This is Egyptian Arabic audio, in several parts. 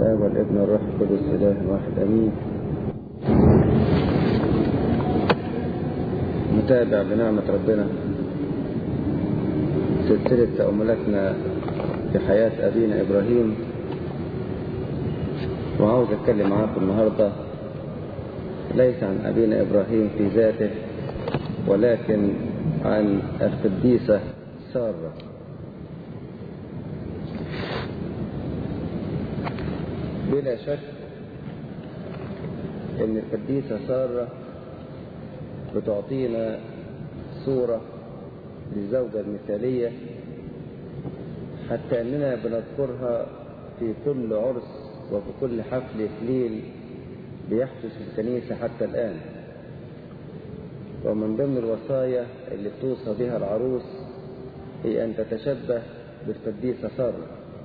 الآب والابن والروح القدس إله واحد أمين نتابع بنعمة ربنا سلسلة تأملاتنا في حياة أبينا إبراهيم وعاوز أتكلم معاكم النهاردة ليس عن أبينا إبراهيم في ذاته ولكن عن القديسة سارة بلا شك ان القديسة سارة بتعطينا صورة للزوجة المثالية حتى اننا بنذكرها في كل عرس وفي كل حفل إكليل بيحدث في الكنيسة حتى الآن ومن ضمن الوصايا اللي بتوصى بها العروس هي أن تتشبه بالقديسة سارة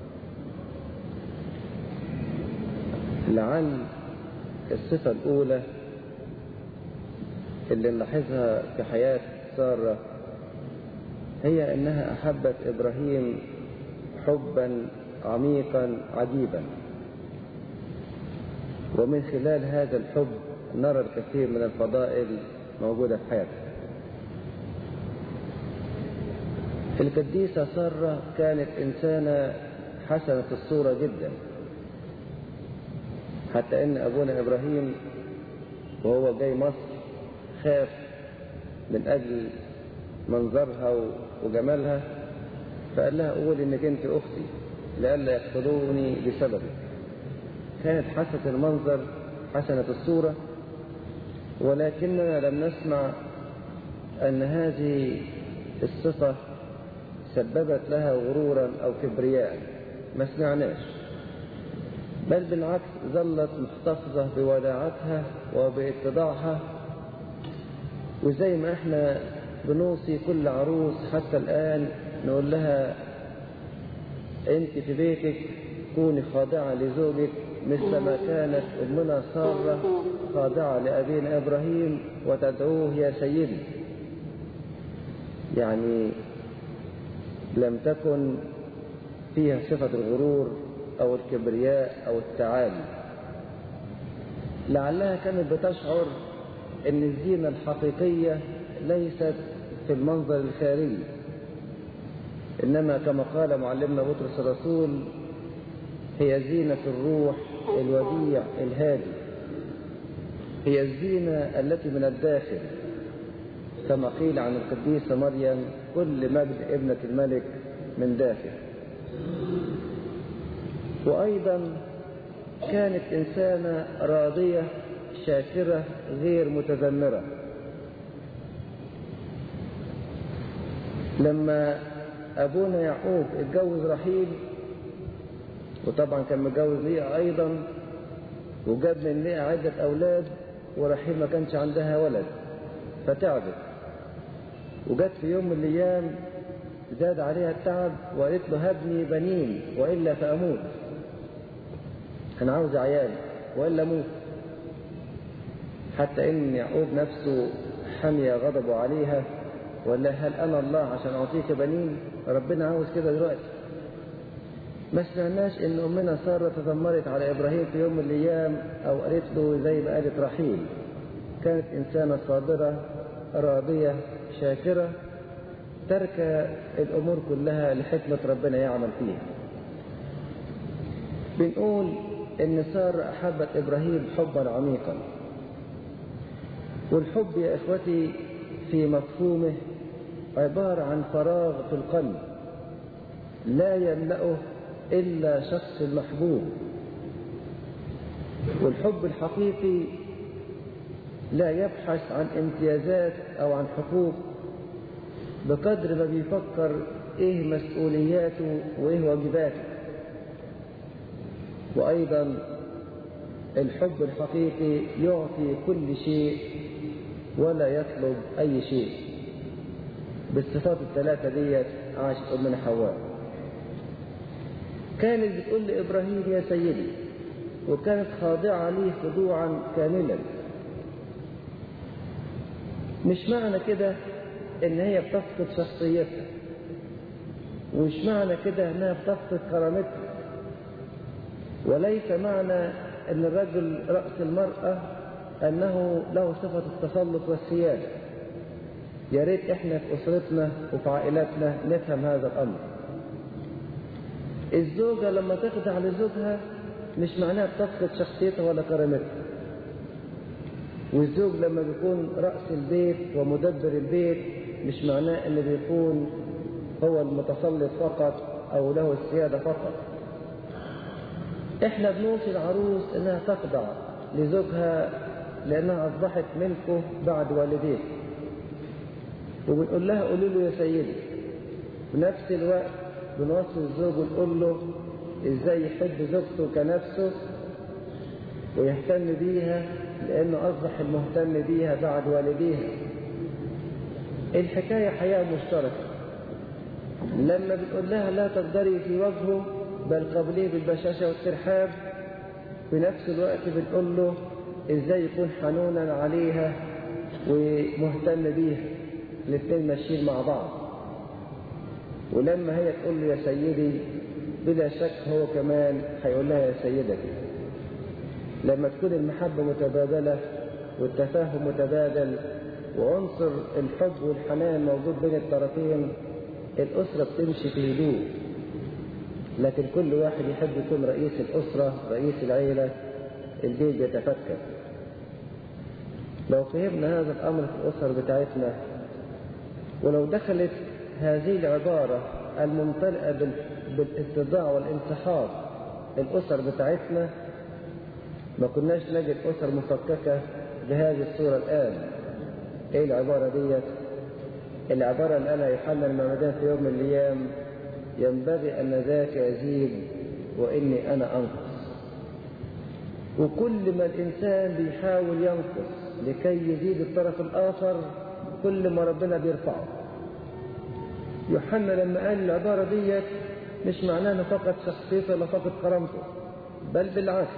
لعل الصفة الأولى اللي نلاحظها في حياة سارة هي أنها أحبت إبراهيم حبا عميقا عجيبا ومن خلال هذا الحب نرى الكثير من الفضائل موجودة في حياتها القديسة سارة كانت إنسانة حسنة الصورة جدا حتى إن أبونا إبراهيم وهو جاي مصر خاف من أجل منظرها وجمالها فقال لها قول إنك أنت أختي لئلا يقتلوني بسببك كانت حسنة المنظر حسنة الصورة ولكننا لم نسمع أن هذه الصفة سببت لها غرورا أو كبرياء ما سمعناش بل بالعكس ظلت محتفظة بوداعتها وباتضاعها وزي ما احنا بنوصي كل عروس حتى الآن نقول لها انت في بيتك كوني خاضعة لزوجك مثل ما كانت أمنا سارة خاضعة لأبينا إبراهيم وتدعوه يا سيدي يعني لم تكن فيها صفة الغرور أو الكبرياء أو التعالي لعلها كانت بتشعر أن الزينة الحقيقية ليست في المنظر الخارجي إنما كما قال معلمنا بطرس الرسول هي زينة الروح الوديع الهادي هي الزينة التي من الداخل كما قيل عن القديسة مريم كل مجد ابنة الملك من داخل وأيضا كانت إنسانة راضية شاكرة غير متذمرة لما أبونا يعقوب اتجوز رحيل وطبعا كان متجوز ليا أيضا وجاب من ليا عدة أولاد ورحيل ما كانش عندها ولد فتعبت وجت في يوم من الأيام زاد عليها التعب وقالت له هبني بنين وإلا فأموت أنا عاوز عيال وإلا أموت حتى إن يعقوب نفسه حمي غضبه عليها وقال لها هل أنا الله عشان أعطيك بنين ربنا عاوز كده دلوقتي ما سمعناش ان امنا ساره تذمرت على ابراهيم في يوم من الايام او قالت له زي ما قالت رحيل كانت انسانه صابره راضيه شاكره ترك الامور كلها لحكمه ربنا يعمل فيها بنقول ان ساره احبت ابراهيم حبا عميقا والحب يا اخوتي في مفهومه عباره عن فراغ في القلب لا يملأه إلا شخص المحبوب والحب الحقيقي لا يبحث عن امتيازات أو عن حقوق بقدر ما بيفكر إيه مسؤولياته وإيه واجباته وأيضا الحب الحقيقي يعطي كل شيء ولا يطلب أي شيء بالصفات الثلاثة ديت عاشت أمنا حواء كانت بتقول لإبراهيم يا سيدي وكانت خاضعة ليه خضوعا كاملا مش معنى كده ان هي بتفقد شخصيتها ومش معنى كده انها بتفقد كرامتها وليس معنى أن الرجل رأس المرأة أنه له صفة التسلط والسيادة يا ريت إحنا في أسرتنا وفي عائلاتنا نفهم هذا الأمر الزوجة لما تخضع لزوجها مش معناها بتفقد شخصيتها ولا كرامتها والزوج لما بيكون رأس البيت ومدبر البيت مش معناه ان بيكون هو المتسلط فقط او له السيادة فقط احنا بنوصي العروس انها تخضع لزوجها لانها اصبحت ملكه بعد والديه وبنقول لها قولوا له يا سيدي في نفس الوقت بنوصي الزوج ونقول له ازاي يحب زوجته كنفسه ويهتم بيها لانه اصبح المهتم بيها بعد والديها الحكاية حياة مشتركة لما بنقول لها لا تقدري في وجهه بل قبليه بالبشاشة والترحاب في نفس الوقت بنقول له ازاي يكون حنونا عليها ومهتم بيها الاثنين ماشيين مع بعض ولما هي تقول له يا سيدي بلا شك هو كمان هيقول لها يا سيدتي لما تكون المحبة متبادلة والتفاهم متبادل وعنصر الحب والحنان موجود بين الطرفين الأسرة بتمشي في هدوء لكن كل واحد يحب يكون رئيس الأسرة رئيس العيلة البيت يتفكر لو فهمنا هذا الأمر في الأسر بتاعتنا ولو دخلت هذه العبارة الممتلئة بالاتضاع والانسحاب الأسر بتاعتنا ما كناش نجد أسر مفككة بهذه الصورة الآن إيه العبارة ديت العبارة اللي قالها يوحنا المعمدان في يوم من الأيام ينبغي أن ذاك يزيد وإني أنا أنقص وكل ما الإنسان بيحاول ينقص لكي يزيد الطرف الآخر كل ما ربنا بيرفعه يوحنا لما قال العبارة ديت مش معناه انه فقد شخصيته ولا فقد كرامته بل بالعكس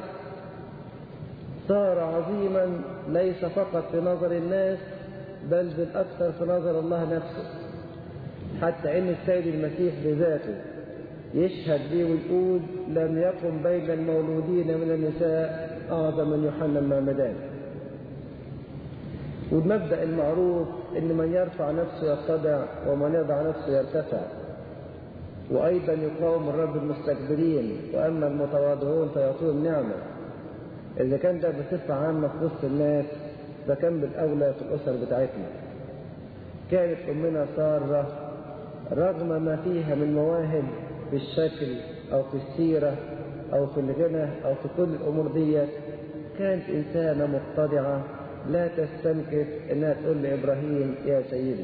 صار عظيما ليس فقط في نظر الناس بل بالأكثر في نظر الله نفسه حتى ان السيد المسيح بذاته يشهد ليه ويقول لم يقم بين المولودين من النساء أعظم من يوحنا المعمدان والمبدأ المعروف ان من يرفع نفسه يتضع ومن يضع نفسه يرتفع وأيضا يقاوم الرب المستكبرين وأما المتواضعون فيعطيهم نعمة إذا كان ده بصفة عامة في وسط الناس فكان بالأولى في الأسر بتاعتنا كانت أمنا سارة رغم ما فيها من مواهب في الشكل أو في السيرة أو في الغنى أو في كل الأمور دي كانت إنسانة متضعة لا تستنكف إنها تقول لإبراهيم يا سيدي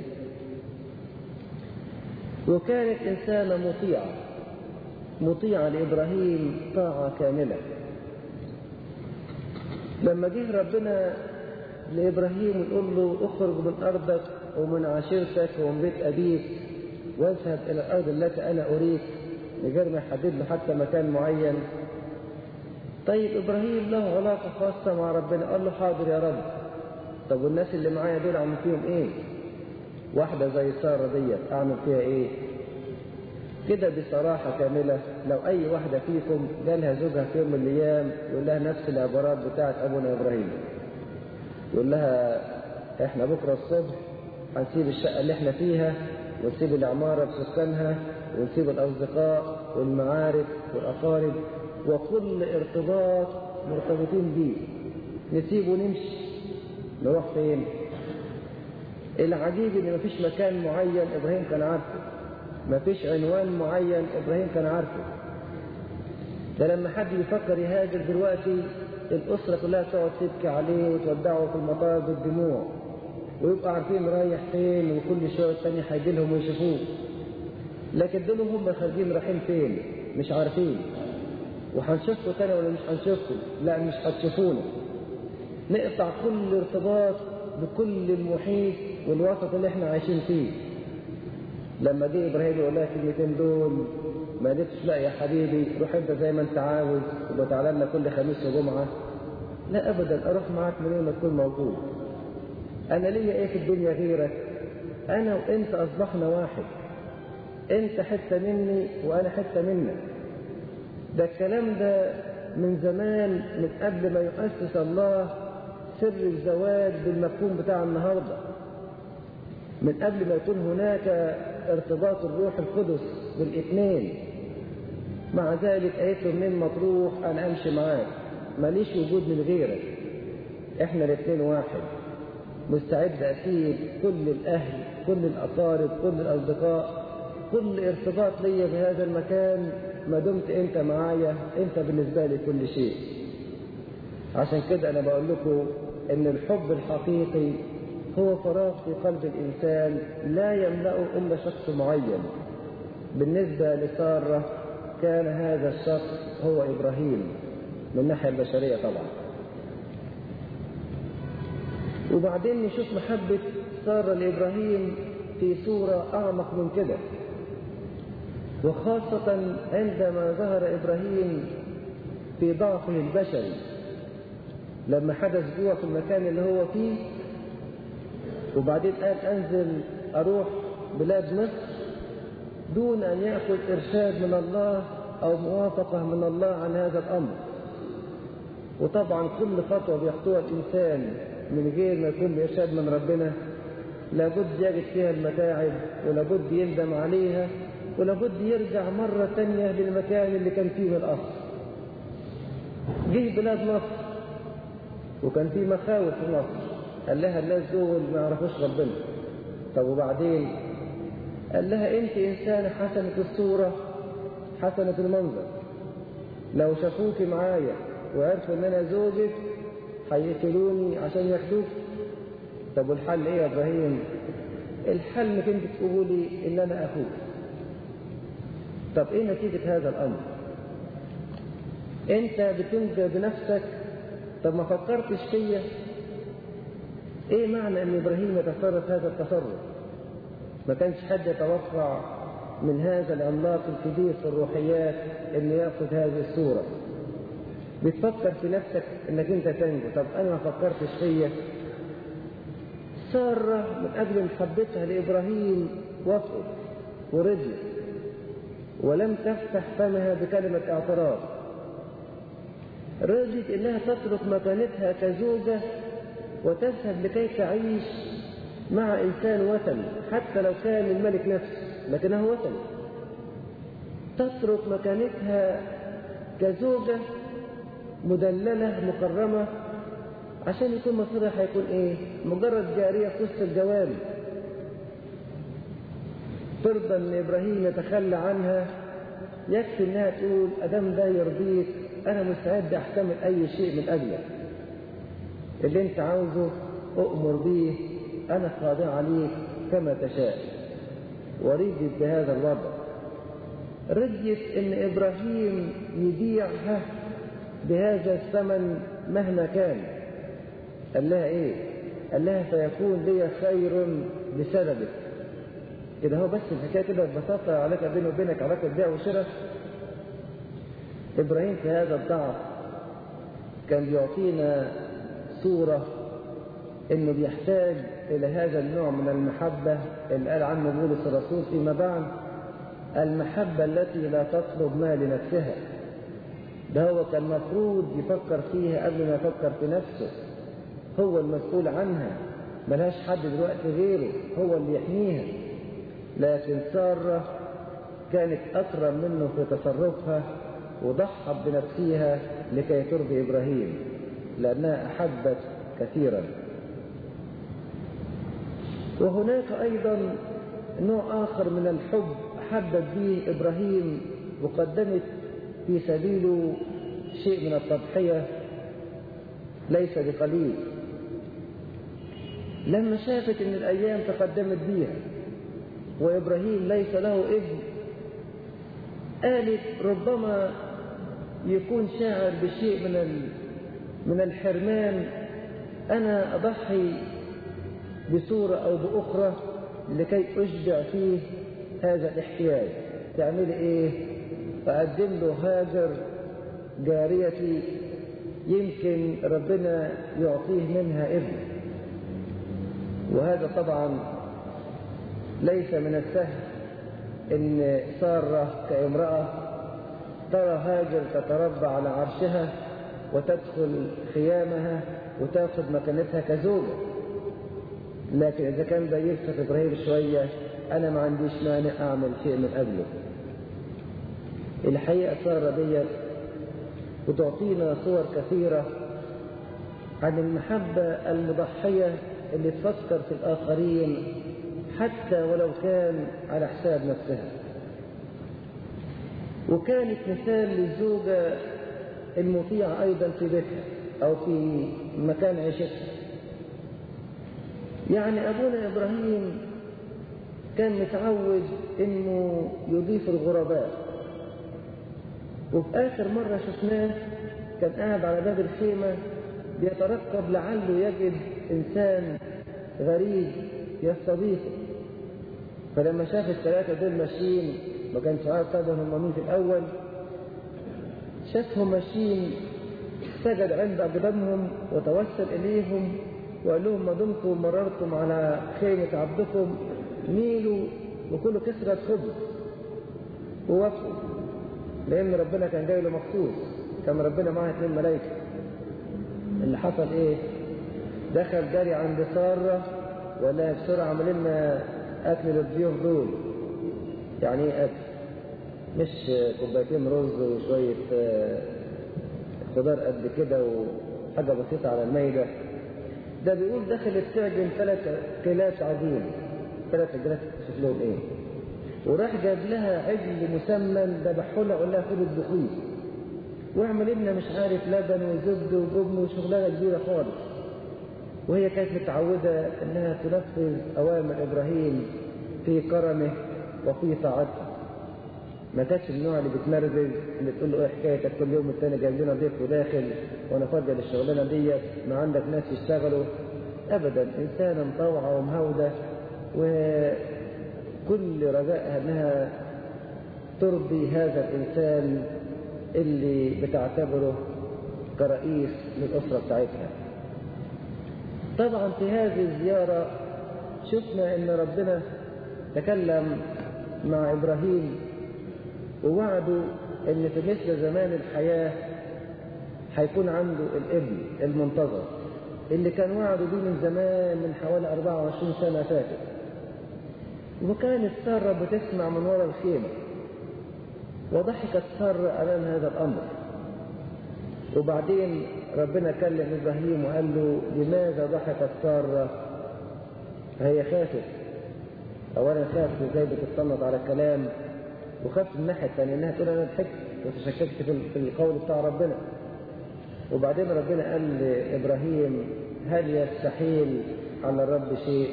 وكانت إنسانة مطيعة مطيعة لإبراهيم طاعة كاملة لما جه ربنا لإبراهيم يقول له اخرج من أرضك ومن عشيرتك ومن بيت أبيك واذهب إلى الأرض التي أنا أريك من غير ما يحدد له حتى مكان معين طيب إبراهيم له علاقة خاصة مع ربنا قال له حاضر يا رب طب والناس اللي معايا دول أعمل فيهم إيه واحدة زي سارة ديت أعمل فيها إيه كده بصراحة كاملة لو أي واحدة فيكم جالها زوجها في يوم من الأيام يقول لها نفس العبارات بتاعت أبونا إبراهيم يقول لها إحنا بكرة الصبح هنسيب الشقة اللي إحنا فيها ونسيب العمارة بسكانها ونسيب الأصدقاء والمعارف والأقارب وكل ارتباط مرتبطين بيه نسيب ونمشي نروح فين العجيب ان مفيش مكان معين ابراهيم كان عارفه مفيش عنوان معين ابراهيم كان عارفه ده لما حد يفكر يهاجر دلوقتي الاسره كلها تقعد تبكي عليه وتودعه في المطار بالدموع ويبقى عارفين رايح فين وكل شويه الثاني هيجي لهم ويشوفوه لكن دول هم خارجين رايحين فين مش عارفين وهنشوفكم تاني ولا مش هنشوفكم لا مش هتشوفونا نقطع كل ارتباط بكل المحيط والوسط اللي احنا عايشين فيه لما جه ابراهيم يقول لها الكلمتين دول ما قدرتش لا يا حبيبي روح انت زي ما انت عاوز وبقى تعالى لنا كل خميس وجمعه لا ابدا اروح معاك من يوم ما تكون موجود انا ليا ايه في الدنيا غيرك انا وانت اصبحنا واحد انت حته مني وانا حته منك ده الكلام ده من زمان من قبل ما يؤسس الله سر الزواج بالمفهوم بتاع النهارده من قبل ما يكون هناك ارتباط الروح القدس بالاثنين مع ذلك قالت له منين ما تروح انا امشي معاك ماليش وجود من غيرك احنا الاثنين واحد مستعد اسيب كل الاهل كل الاقارب كل الاصدقاء كل ارتباط ليا بهذا المكان ما دمت انت معايا انت بالنسبه لي كل شيء عشان كده انا بقول لكم ان الحب الحقيقي هو فراغ في قلب الانسان لا يملأه الا شخص معين بالنسبه لساره كان هذا الشخص هو ابراهيم من الناحيه البشريه طبعا وبعدين نشوف محبه ساره لابراهيم في صوره اعمق من كده وخاصة عندما ظهر إبراهيم في ضعفه البشري لما حدث جوع في المكان اللي هو فيه وبعدين قال أنزل أروح بلاد مصر دون أن يأخذ إرشاد من الله أو موافقة من الله عن هذا الأمر وطبعا كل خطوة بيخطوها الإنسان من غير ما يكون بإرشاد من ربنا لابد يجد فيها المتاعب ولابد يندم عليها ولابد يرجع مرة تانية للمكان اللي كان فيه من الأصل جه بلاد مصر وكان في مخاوف في مصر قال لها الناس دول ما يعرفوش ربنا طب وبعدين قال لها انت انسانة حسنة الصورة حسنة المنظر لو شافوك معايا وعرفوا ان انا زوجك هيقتلوني عشان ياخدوك طب والحل ايه يا ابراهيم الحل انك انت تقولي ان انا اخوك طب ايه نتيجة هذا الامر انت بتنجى بنفسك طب ما فكرتش فيا ايه معنى ان ابراهيم يتصرف هذا التصرف ما كانش حد يتوقع من هذا العملاق الكبير في الروحيات انه ياخذ هذه الصوره بتفكر في نفسك انك انت تنجو طب انا ما فكرتش فيا ساره من اجل محبتها لابراهيم وافقت ورضيت ولم تفتح فمها بكلمه اعتراض رضيت انها تترك مكانتها كزوجه وتذهب لكي تعيش مع انسان وثني حتى لو كان الملك نفسه لكنه وثني تترك مكانتها كزوجه مدلله مكرمه عشان يكون مصيرها هيكون ايه مجرد جاريه في وسط الجواري ترضى ان ابراهيم يتخلى عنها يكفي انها تقول ادام ده يرضيك انا مستعد احتمل اي شيء من اجلك اللي انت عاوزه اؤمر به انا خاضع عليك كما تشاء ورضيت بهذا الوضع رضيت ان ابراهيم يبيعها بهذا الثمن مهما كان قال لها ايه قال لها فيكون لي خير بسببك كده هو بس الحكايه كده ببساطه علاقه بيني وبينك علاقه بيع وشراء ابراهيم في هذا الضعف كان بيعطينا صوره انه بيحتاج الى هذا النوع من المحبه اللي قال عنه بولس الرسول فيما بعد المحبه التي لا تطلب ما لنفسها ده هو كان المفروض يفكر فيها قبل ما يفكر في نفسه هو المسؤول عنها ملهاش حد دلوقتي غيره هو اللي يحميها لكن سارة كانت أكرم منه في تصرفها وضحت بنفسها لكي ترضي إبراهيم لأنها أحبت كثيرا وهناك أيضا نوع آخر من الحب أحبت به إبراهيم وقدمت في سبيله شيء من التضحية ليس بقليل لما شافت ان الايام تقدمت بيها وابراهيم ليس له ابن قالت ربما يكون شاعر بشيء من من الحرمان انا اضحي بصوره او باخرى لكي اشبع فيه هذا الاحتياج تعملي ايه فقدم له هاجر جاريتي يمكن ربنا يعطيه منها ابن وهذا طبعا ليس من السهل ان ساره كامراه ترى هاجر تتربى على عرشها وتدخل خيامها وتاخذ مكانتها كزوجة لكن إذا كان ده يلفت إبراهيم شوية أنا ما عنديش مانع أعمل شيء من أجله الحقيقة سارة ديت وتعطينا صور كثيرة عن المحبة المضحية اللي تفكر في الآخرين حتى ولو كان على حساب نفسها وكانت مثال للزوجة المطيعة أيضا في بيتها أو في مكان عيشتها يعني أبونا إبراهيم كان متعود إنه يضيف الغرباء وفي آخر مرة شفناه كان قاعد على باب الخيمة بيترقب لعله يجد إنسان غريب يستضيفه فلما شاف الثلاثة دول ماشيين ما كانش عارف طبعا هم مين في الأول شافهم ماشيين سجد عند أقدامهم وتوسل إليهم وقال لهم ما دمتم مررتم على خيمة عبدكم ميلوا وكلوا كسرة خبز ووافقوا لأن ربنا كان جاي له مخصوص كان ربنا معاه اثنين ملايكة اللي حصل إيه؟ دخل جري عند سارة وقال لها بسرعة اعمل لنا أكل للضيوف دول يعني إيه أكل؟ مش كوبايتين رز وشوية خضار قد كده وحاجة بسيطة على الميدة ده بيقول دخلت تعجن ثلاث كيلات عجين ثلاث كيلات شوف لهم ايه وراح جاب لها عجل مسمن ذبحه لها وقال لها خد الدخيل واعمل لنا مش عارف لبن وزبد وجبن وشغلانه كبيره خالص وهي كانت متعوده انها تنفذ اوامر ابراهيم في كرمه وفي طاعته ما كانتش النوع اللي بتمرزز اللي تقول له ايه حكايتك كل يوم التاني جايب لنا ضيف وداخل وانا فاضيه للشغلانه ديت ما عندك ناس يشتغلوا ابدا انسانه مطوعه ومهوده وكل رجائها انها ترضي هذا الانسان اللي بتعتبره كرئيس للاسره بتاعتها. طبعا في هذه الزياره شفنا ان ربنا تكلم مع ابراهيم ووعده ان في مثل زمان الحياة هيكون عنده الابن المنتظر اللي كان وعده بيه من زمان من حوالي 24 سنة فاتت وكانت سارة بتسمع من وراء الخيمة وضحكت سارة أمام هذا الأمر وبعدين ربنا كلم إبراهيم وقال له لماذا ضحكت سارة هي خافت أولا خافت إزاي بتتصنت على الكلام وخافت من الناحيه الثانيه انها تقول انا ضحكت وتشككت في القول بتاع ربنا وبعدين ربنا قال لابراهيم هل يستحيل على الرب شيء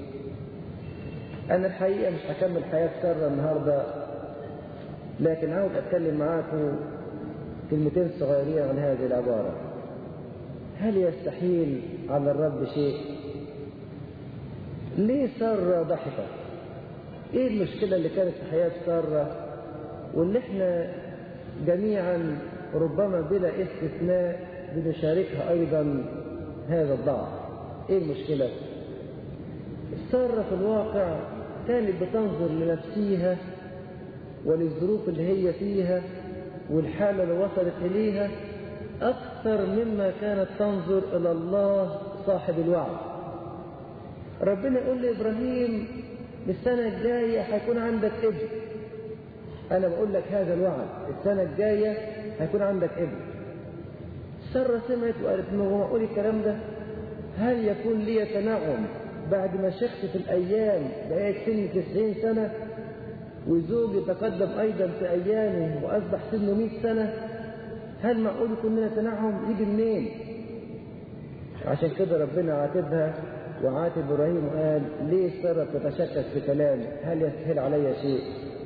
انا الحقيقه مش هكمل حياه ساره النهارده لكن عاوز اتكلم معاكم كلمتين صغيرين عن هذه العباره هل يستحيل على الرب شيء ليه ساره ضحكت ايه المشكلة اللي كانت في حياة سارة واللي احنا جميعا ربما بلا استثناء بنشاركها ايضا هذا الضعف ايه المشكلة سارة في الواقع كانت بتنظر لنفسها وللظروف اللي هي فيها والحالة اللي وصلت إليها أكثر مما كانت تنظر إلى الله صاحب الوعد ربنا يقول لإبراهيم السنة الجاية هيكون عندك ابن أنا بقول لك هذا الوعد السنة الجاية هيكون عندك ابن سارة سمعت وقالت إنه معقول الكلام ده هل يكون لي تنعم بعد ما شخت في الأيام بقيت سني تسعين سنة وزوجي تقدم أيضا في أيامه وأصبح سنه مئة سنة هل معقول يكون لنا تنعم يجي منين عشان كده ربنا عاتبها وعاتب ابراهيم وقال ليه ساره تتشكك في كلامي هل يسهل علي شيء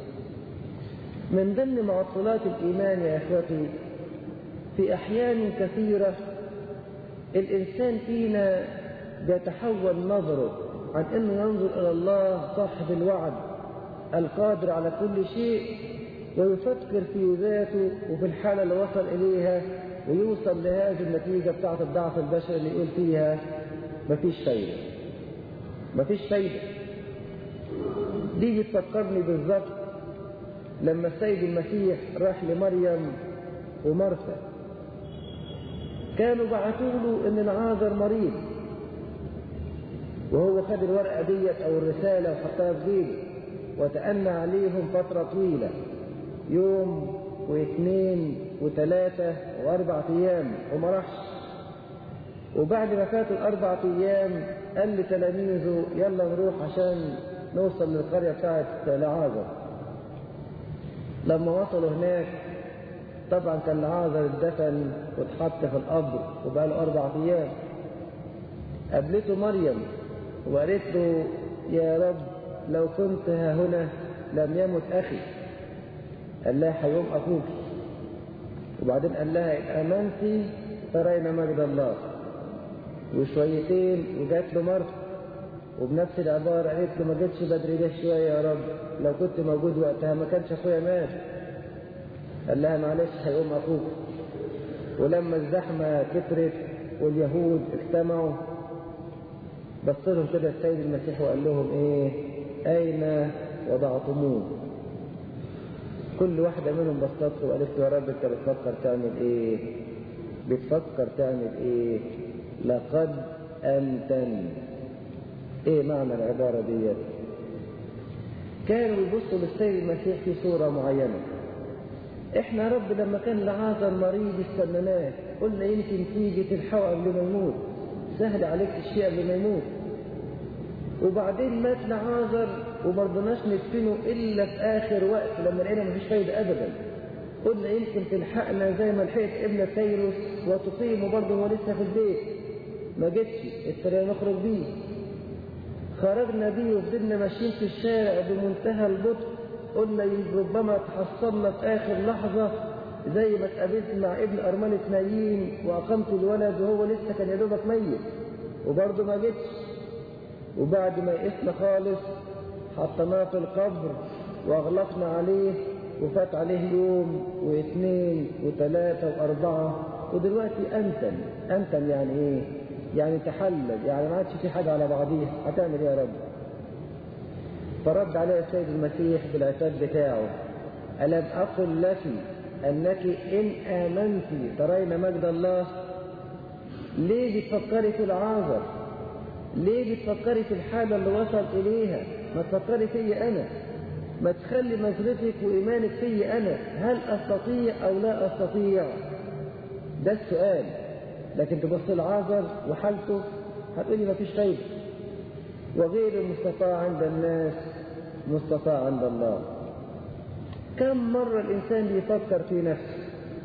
من ضمن معطلات الايمان يا اخوتي في احيان كثيره الانسان فينا بيتحول نظره عن انه ينظر الى الله صاحب الوعد القادر على كل شيء ويفكر في ذاته وفي الحاله اللي وصل اليها ويوصل لهذه النتيجه بتاعت الضعف البشري اللي يقول فيها مفيش فايدة مفيش فايدة دي بتفكرني بالظبط لما السيد المسيح راح لمريم ومرثا كانوا بعتوا له ان العازر مريض وهو خد الورقه ديت او الرساله وحطها في جيبه وتأنى عليهم فتره طويله يوم واثنين وثلاثه واربع ايام وما راحش وبعد ما فاتوا الاربع ايام قال لتلاميذه يلا نروح عشان نوصل للقريه بتاعت لعازر لما وصلوا هناك طبعا كان لعازر اتدفن واتحط في القبر وبقى له اربع ايام قابلته مريم وقالت له يا رب لو كنت ها هنا لم يمت اخي قال لها هيقوم اخوك وبعدين قال لها ان امنتي ترين مجد الله وشويتين وجات له مرة وبنفس العبارة قالت له ما جيتش بدري ليه شوية يا رب لو كنت موجود وقتها ما كانش أخويا مات قال لها معلش هيقوم أخوك ولما الزحمة كترت واليهود اجتمعوا بص لهم كده السيد المسيح وقال لهم ايه أين وضعتموه كل واحدة منهم بصت له وقالت له يا رب انت بتفكر تعمل ايه بتفكر تعمل ايه لقد أنتن ايه معنى العبارة ديت كانوا يبصوا للسيد المسيح في صورة معينة احنا يا رب لما كان لعازر مريض استنيناه قلنا يمكن تيجي تلحقه قبل ما يموت سهل عليك الشيء قبل ما يموت وبعدين مات لعازر وما رضناش ندفنه الا في اخر وقت لما لقينا مفيش فايده ابدا قلنا يمكن تلحقنا زي ما لحقت ابن تيروس وتقيمه برضه وهو لسه في البيت ما جتش ابتدينا نخرج بيه خرجنا بيه وفضلنا ماشيين في الشارع بمنتهى البطء قلنا ربما تحصلنا في اخر لحظه زي ما اتقابلت مع ابن ارمله نايين واقمت الولد وهو لسه كان يا دوبك ميت وبرضه ما جتش وبعد ما يئسنا خالص حطيناه في القبر واغلقنا عليه وفات عليه يوم واثنين وثلاثة وأربعة ودلوقتي أنتن أنتن يعني إيه؟ يعني تحلل يعني ما عادش في حاجة على بعضيها هتعمل إيه يا رب؟ فرد عليه السيد المسيح بالعتاب بتاعه ألم أقل لك أنك إن آمنت ترين مجد الله ليه بتفكري في العازر ليه بتفكري في الحالة اللي وصل إليها ما تفكري فيا أنا ما تخلي نظرتك وإيمانك فيا أنا هل أستطيع أو لا أستطيع ده السؤال لكن تبص العازر وحالته هتقولي ما فيش فايدة وغير المستطاع عند الناس مستطاع عند الله كم مرة الإنسان بيفكر في نفسه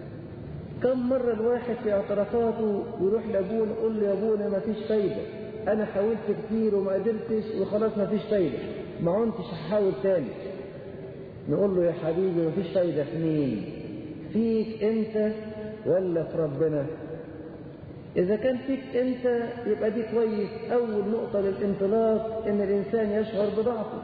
كم مرة الواحد في اعترافاته يروح لأبونا يقول له يا أبونا ما فيش فايدة أنا حاولت كتير وما قدرتش وخلاص ما فيش فايدة ما عنتش هحاول تاني نقول له يا حبيبي ما فيش فايدة في مين فيك أنت ولا في ربنا إذا كان فيك أنت يبقى دي كويس أول نقطة للانطلاق إن الإنسان يشعر بضعفه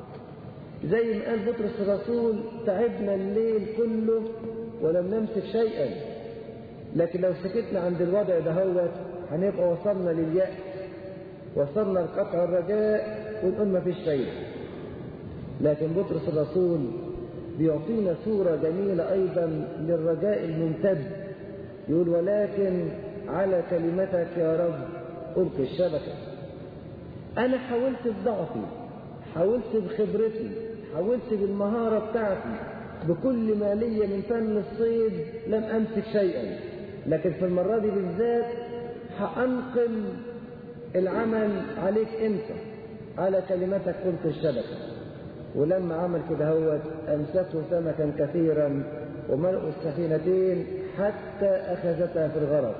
زي ما قال بطرس الرسول تعبنا الليل كله ولم نمسك شيئا لكن لو سكتنا عند الوضع دهوت هنبقى وصلنا لليأس وصلنا لقطع الرجاء ونقول ما فيش فايدة لكن بطرس الرسول بيعطينا صورة جميلة أيضا للرجاء الممتد يقول ولكن على كلمتك يا رب ألقي الشبكة أنا حاولت بضعفي حاولت بخبرتي حاولت بالمهارة بتاعتي بكل ما لي من فن الصيد لم أمسك شيئا لكن في المرة دي بالذات هأنقل العمل عليك أنت على كلمتك قلت الشبكة ولما عمل كده هو أمسكه سمكا كثيرا وملئوا السفينتين حتى أخذتها في الغرق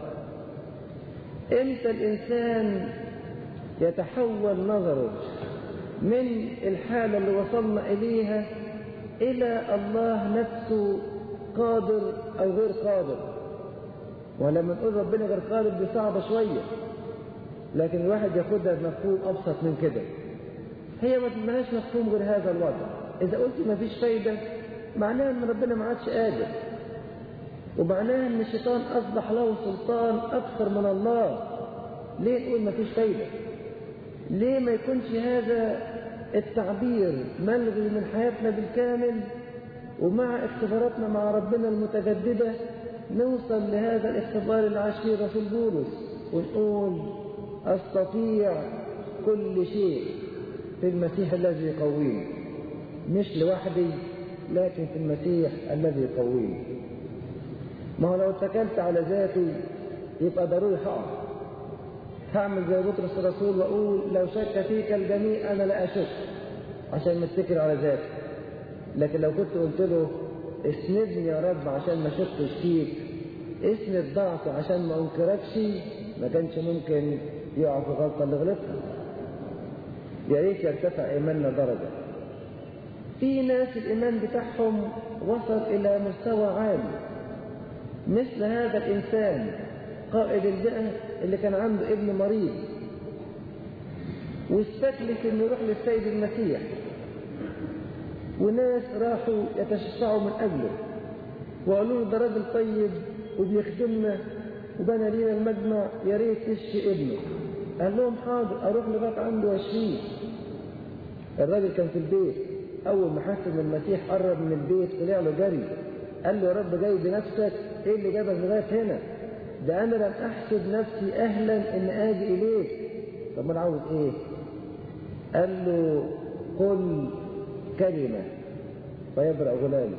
امتى الإنسان يتحول نظره من الحالة اللي وصلنا إليها إلى الله نفسه قادر أو غير قادر ولما نقول ربنا غير قادر دي صعبة شوية لكن الواحد ياخدها بمفهوم أبسط من كده هي ما ملهاش مفهوم غير هذا الوضع إذا قلت ما فيش فايدة معناها إن ربنا ما عادش قادر ومعناها إن الشيطان أصبح له سلطان أكثر من الله ليه نقول ما فيش فايدة ليه ما يكونش هذا التعبير ملغي من حياتنا بالكامل ومع اختباراتنا مع ربنا المتجددة نوصل لهذا الاختبار العشير في البولس ونقول أستطيع كل شيء في المسيح الذي يقويني مش لوحدي لكن في المسيح الذي يقويني ما هو لو اتكلت على ذاتي يبقى ضروري هقع هعمل زي بطرس الرسول واقول لو شك فيك الجميع انا لا اشك عشان متكل على ذاتي لكن لو كنت قلت له اسندني يا رب عشان ما اشكش فيك اسند ضعفي عشان ما انكركش ما كانش ممكن يقع في غلطه اللي غلطها يا ريت يرتفع ايماننا درجه في ناس الايمان بتاعهم وصل الى مستوى عالي مثل هذا الانسان قائد البيئه اللي كان عنده ابن مريض واستكلف انه يروح للسيد المسيح وناس راحوا يتشفعوا من اجله وقالوا له ده راجل طيب وبيخدمنا وبنى لينا المجمع يا ريت تشفي ابنه قال لهم حاضر اروح لغايه عنده واشفيه الراجل كان في البيت اول ما حس ان المسيح قرب من البيت طلع له جري قال له يا رب جاي بنفسك ايه اللي جابك لغايه هنا ده انا لم احسب نفسي اهلا ان اجي اليك طب ما انا عاوز ايه قال له قل كلمه فيبرأ غلامي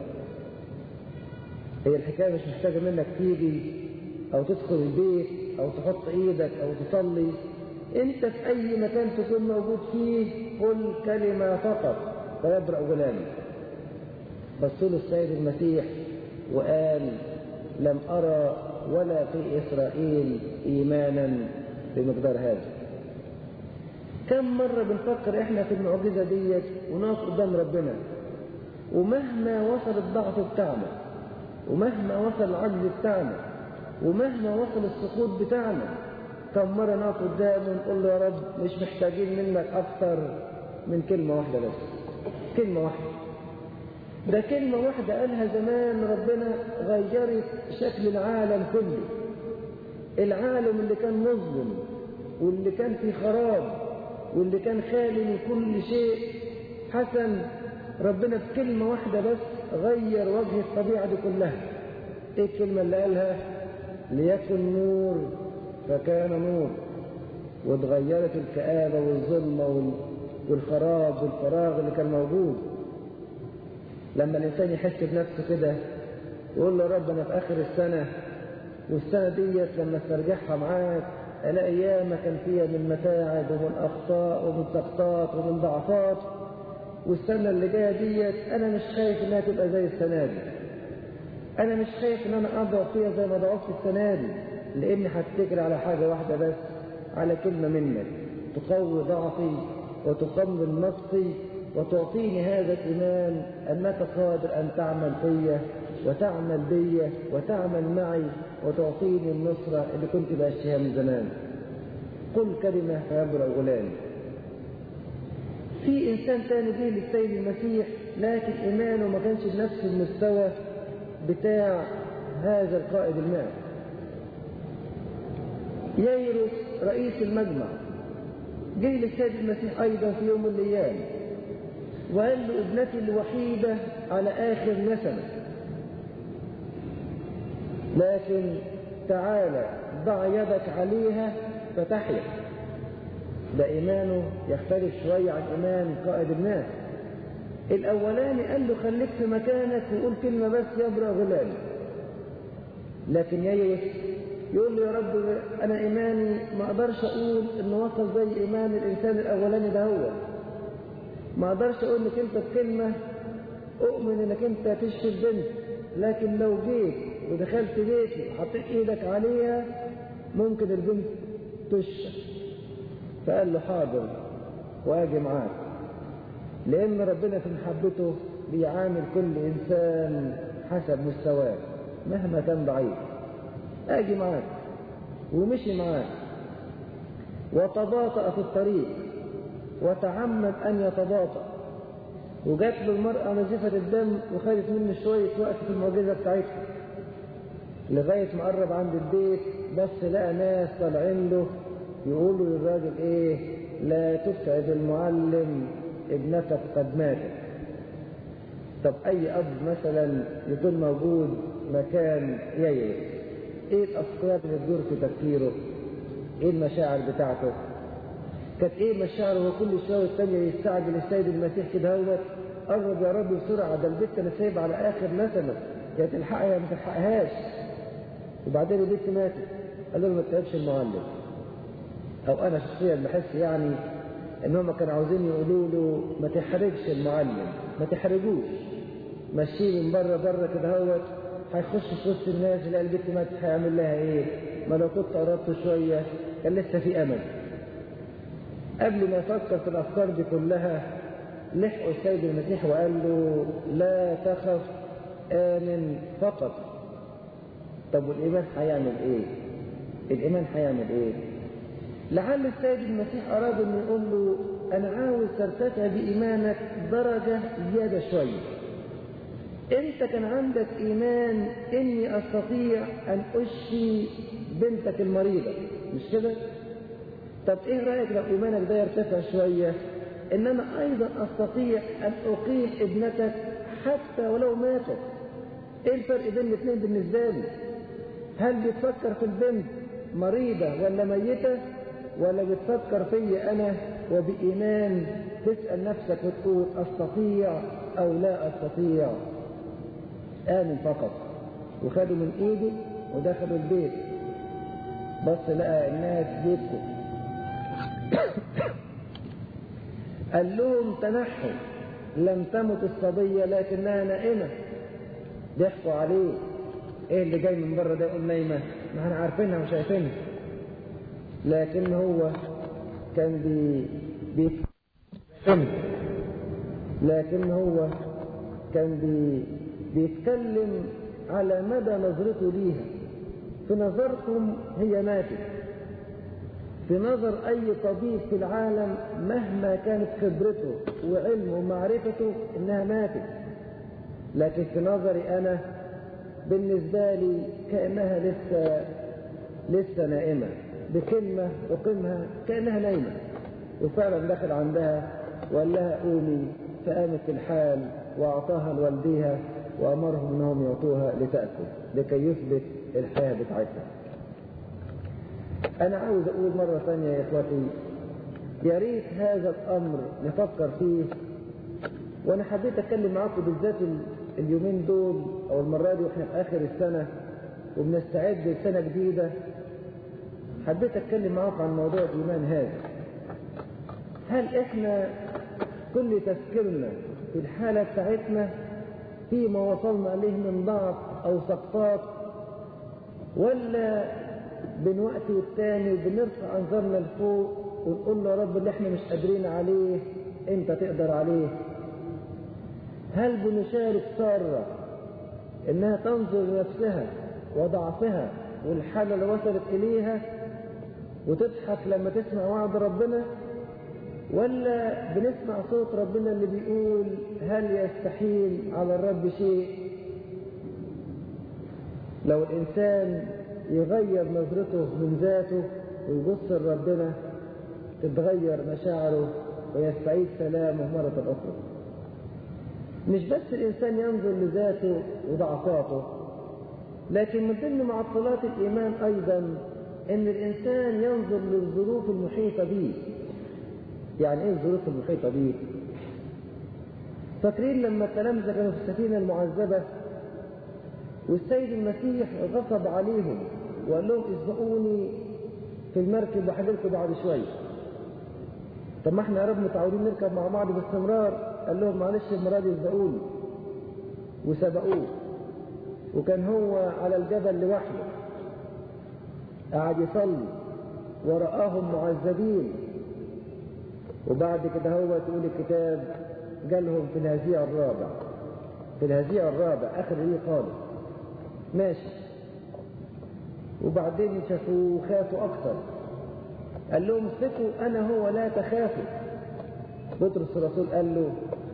هي الحكايه مش محتاجه منك تيجي او تدخل البيت او تحط ايدك او تصلي انت في اي مكان تكون موجود فيه قل كلمه فقط فيبرأ غلامي بص له السيد المسيح وقال لم ارى ولا في إسرائيل إيمانا بمقدار هذا كم مرة بنفكر إحنا في المعجزة ديت ونقف قدام ربنا ومهما وصل الضعف بتاعنا ومهما وصل العجز بتاعنا ومهما وصل السقوط بتاعنا كم مرة نقف قدامه ونقول له يا رب مش محتاجين منك أكثر من كلمة واحدة بس كلمة واحدة ده كلمة واحدة قالها زمان ربنا غيرت شكل العالم كله العالم اللي كان مظلم واللي كان فيه خراب واللي كان خالي من كل شيء حسن ربنا بكلمة واحدة بس غير وجه الطبيعة دي كلها ايه الكلمة اللي قالها ليكن نور فكان نور واتغيرت الكآبة والظلمة والخراب والفراغ اللي كان موجود لما الإنسان يحس بنفسه كده يقول له رب أنا في آخر السنة والسنة ديت لما استرجعها معاك ألاقي ياما كان فيها من متاعب ومن أخطاء ومن سقطات ومن ضعفات والسنة اللي جاية ديت أنا مش خايف إنها تبقى زي السنة دي أنا مش خايف إن أنا أضعف فيها زي ما ضعفت السنة دي لأني هتكل على حاجة واحدة بس على كلمة منك تقوي ضعفي وتقمن نفسي وتعطيني هذا الإيمان أنك قادر أن تعمل فيا وتعمل بيا وتعمل معي وتعطيني النصرة اللي كنت بأشيها من زمان قل كلمة فيبرأ غلام في إنسان تاني جه للسيد المسيح لكن إيمانه ما كانش بنفس المستوى بتاع هذا القائد الماء ييروس رئيس المجمع جه للسيد المسيح أيضا في يوم من الأيام وقال له ابنتي الوحيدة على آخر نسمة لكن تعالى ضع يدك عليها فتحيا ده إيمانه يختلف شوية عن إيمان قائد الناس الأولاني قال له خليك في مكانك وقول كلمة بس يبرأ غلام لكن ييس يقول له يا رب أنا إيماني ما أقدرش أقول إنه وصل زي إيمان الإنسان الأولاني ده هو ما أقدرش أقول لك أنت بكلمة أؤمن إنك أنت تشفي البنت لكن لو جيت ودخلت بيتي وحطيت إيدك عليها ممكن البنت تشفى فقال له حاضر واجي معاك لأن ربنا في محبته بيعامل كل إنسان حسب مستواه مهما كان ضعيف أجي معاك ومشي معاك وتباطأ في الطريق وتعمد أن يتباطأ وجات له المرأة نزفة الدم وخدت منه شوية وقت في المعجزة بتاعتها لغاية ما قرب عند البيت بس لقى ناس طالعين له يقولوا للراجل ايه لا تسعد المعلم ابنتك قد ماتت طب أي أب مثلا يكون موجود مكان يايس إيه الأفكار اللي تدور في تفكيره؟ إيه المشاعر بتاعته؟ كانت إيه مشاعره وكل شوية والتانية يستعجل السيد المسيح كده هو قرب يا رب بسرعة ده البت أنا سايب على آخر نسمة يا تلحقها يا ما تلحقهاش وبعدين البت ماتت قال له ما تتعبش المعلم أو أنا شخصيا بحس يعني إن هم كانوا عاوزين يقولوا له ما تحرجش المعلم ما تحرجوش مشيه من بره بره كده هوت هيخش في وسط الناس يلاقي البت ماتت هيعمل لها ايه؟ ما لو كنت قربت شويه كان لسه في امل. قبل ما يفكر في الافكار دي كلها لحقوا السيد المسيح وقال له لا تخف آمن فقط. طب والايمان هيعمل ايه؟ الايمان هيعمل ايه؟ لعل السيد المسيح اراد ان يقول له انا عاوز ترتفع بايمانك درجه زياده شويه. انت كان عندك ايمان اني استطيع ان اشفي بنتك المريضة مش كده طب ايه رأيك لو ايمانك ده يرتفع شوية ان انا ايضا استطيع ان اقيم ابنتك حتى ولو ماتت ايه الفرق بين الاثنين بالنسبة لي هل بتفكر في البنت مريضة ولا ميتة ولا بتفكر في انا وبايمان تسأل نفسك وتقول استطيع او لا استطيع آمن فقط وخدوا من ايده ودخلوا البيت بص لقى الناس بيبكوا قال لهم تنحوا لم تمت الصبية لكنها نائمة ضحكوا عليه ايه اللي جاي من بره ده يقول نايمة ما احنا عارفينها وشايفينها لكن هو كان بي بيتكلم لكن هو كان بي بيتكلم على مدى نظرته ليها في نظركم هي ماتت في نظر أي طبيب في العالم مهما كانت خبرته وعلمه ومعرفته إنها ماتت لكن في نظري أنا بالنسبة لي كأنها لسه لسه نائمة بكلمة أقيمها كأنها نايمة وفعلا دخل عندها وقال لها قومي فقامت الحال وأعطاها لوالديها وأمرهم أنهم يعطوها لتأكل لكي يثبت الحياة بتاعتها أنا عاوز أقول مرة ثانية يا إخوتي يا ريت هذا الأمر نفكر فيه وأنا حبيت أتكلم معاكم بالذات اليومين دول أو المرة دي وإحنا في آخر السنة وبنستعد لسنة جديدة حبيت أتكلم معاكم عن موضوع الإيمان هذا هل إحنا كل تفكيرنا في الحالة بتاعتنا فيما وصلنا عليه من ضعف أو سقطات ولا بين وقت والتاني بنرفع أنظارنا لفوق ونقول له يا رب اللي احنا مش قادرين عليه انت تقدر عليه هل بنشارك سارة انها تنظر لنفسها وضعفها والحالة اللي وصلت اليها وتضحك لما تسمع وعد ربنا ولا بنسمع صوت ربنا اللي بيقول هل يستحيل على الرب شيء لو الإنسان يغير نظرته من ذاته ويبص لربنا تتغير مشاعره ويستعيد سلامه مرة أخرى مش بس الإنسان ينظر لذاته وضعفاته لكن من ضمن معطلات الإيمان أيضا أن الإنسان ينظر للظروف المحيطة به يعني ايه الظروف المحيطة بيه فاكرين لما التلامذة كانوا في السفينة المعذبة والسيد المسيح غصب عليهم وقال لهم اسبقوني في المركب وحجركم بعد شوية طب ما احنا يا رب متعودين نركب مع بعض باستمرار قال لهم معلش المرة دي اسبقوني وسبقوه وكان هو على الجبل لوحده قعد يصلي ورآهم معذبين وبعد كده هو تقول الكتاب جالهم في الهزيع الرابع في الهزيع الرابع اخر ايه خالص ماشي وبعدين شافوا خافوا اكثر قال لهم ثقوا انا هو لا تخافوا بطرس الرسول قال له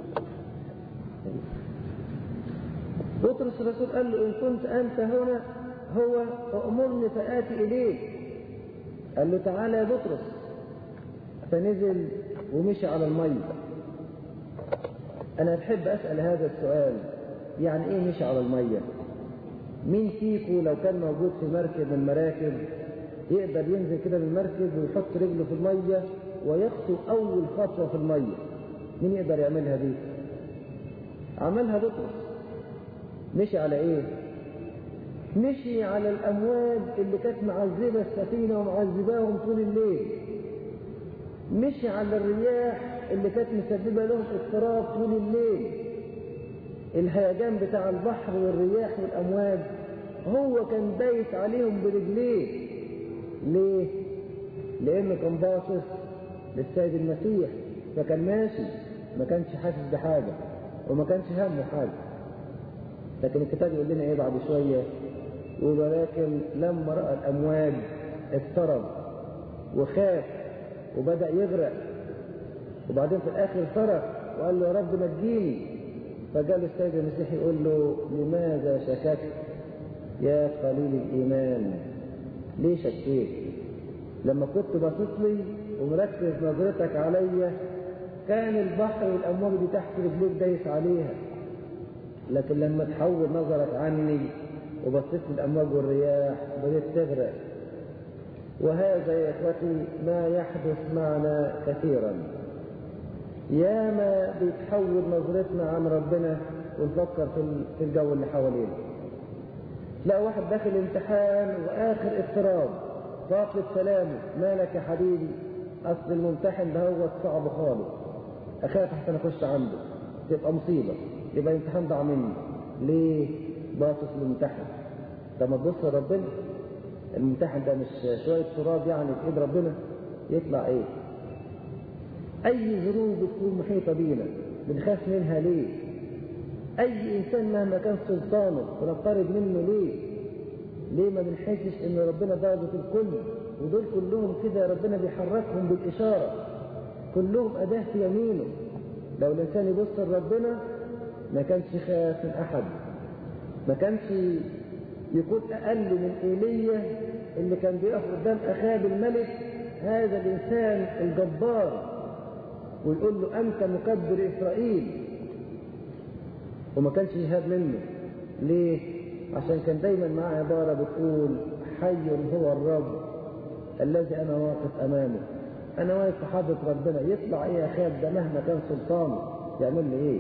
بطرس الرسول قال له ان كنت انت هنا هو فامرني فاتي اليك قال له تعالى يا بطرس فنزل ومشي على المية أنا بحب أسأل هذا السؤال يعني إيه مشي على المية مين فيكو لو كان موجود في مركب من المراكب يقدر ينزل كده من المركب ويحط رجله في المية ويخطو أول خطوة في المية مين يقدر يعملها دي عملها بطرس مشي على ايه مشي على الامواج اللي كانت معذبه السفينه ومعذباهم طول الليل مشي على الرياح اللي كانت مسببه لهم اضطراب طول الليل الهيجان بتاع البحر والرياح والامواج هو كان بايت عليهم برجليه ليه لانه كان باصص للسيد المسيح فكان ماشي ما كانش حاسس بحاجه وما كانش همه حاجه لكن الكتاب يقول لنا ايه بعد شويه يقول ولكن لما راى الامواج اضطرب وخاف وبدا يغرق وبعدين في الاخر صرخ وقال له يا رب نجيني فقال السيد المسيح يقول له لماذا شككت يا قليل الايمان ليه شكيت لما كنت باصص لي ومركز نظرتك عليا كان البحر والامواج دي تحت رجليك دايس عليها لكن لما تحول نظرك عني وبصيت للامواج والرياح بديت تغرق وهذا يا اخوتي ما يحدث معنا كثيرا ياما بيتحول نظرتنا عن ربنا ونفكر في الجو اللي حوالينا لا واحد داخل امتحان واخر اضطراب فاقد سلامه مالك يا حبيبي اصل الممتحن ده هو صعب خالص اخاف احسن اخش عنده تبقى مصيبه يبقى الامتحان ضاع مني ليه باصص للممتحن طب ما تبص لربنا الممتحن ده مش شويه تراب يعني في ايد ربنا يطلع ايه اي ظروف بتكون محيطه بينا بنخاف منها ليه اي انسان مهما كان سلطانه بنقترب منه ليه ليه ما بنحسش ان ربنا ضابط الكل ودول كلهم كده ربنا بيحركهم بالاشاره كلهم اداه في يمينه لو الانسان يبص لربنا ما كانش خاف من احد ما كانش يكون اقل من ايليا اللي كان بيقف قدام اخاب الملك هذا الانسان الجبار ويقول له انت مكبر اسرائيل وما كانش يهاب منه ليه عشان كان دايما معاه عباره بتقول حي هو الرب الذي انا واقف امامه انا واقف في حضره ربنا يطلع ايه يا خاب ده مهما كان سلطانه يعمل لي ايه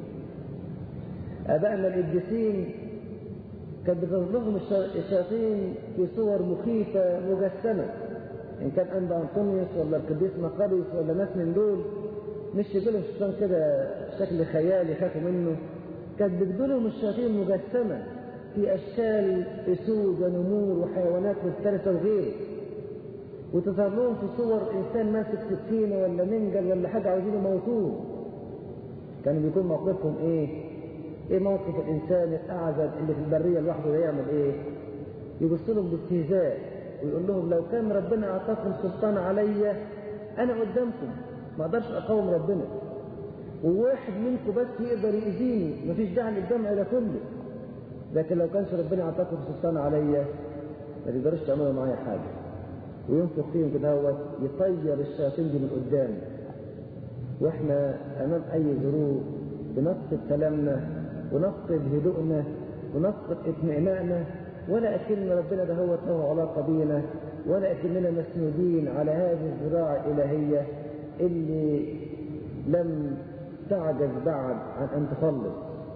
ابائنا القديسين كانت بتظلمهم الشياطين في صور مخيفه مجسمه ان كان انبا انطونيوس ولا القديس مقريس ولا ناس من دول مش يجيلهم الشيطان كده شكل خيالي يخافوا منه كانت بتجيلهم الشياطين مجسمه في اشكال اسود ونمور وحيوانات مفترسه وغيره وتظهر لهم في صور انسان ماسك سكينه ولا منجل ولا حاجه عاوزين يموتوه كان بيكون موقفهم ايه؟ ايه موقف الانسان الاعزب اللي في البريه لوحده ده يعمل ايه؟ يبص لهم باستهزاء ويقول لهم لو كان ربنا اعطاكم سلطان عليا انا قدامكم ما اقدرش اقاوم ربنا وواحد منكم بس يقدر يأذيني مفيش داعي للجمع ده كله لكن لو كانش ربنا اعطاكم سلطان عليا ما تقدروش تعملوا معايا حاجه وينفخ فيهم كده هو يطير الشياطين دي من قدام واحنا امام اي ظروف بنفقد كلامنا ونفقد هدوءنا ونفقد اطمئناننا ولا اكن ربنا ده هو له علاقه بينا ولا اكننا مسنودين على هذه الزراعه الالهيه اللي لم تعجز بعد عن ان تخلص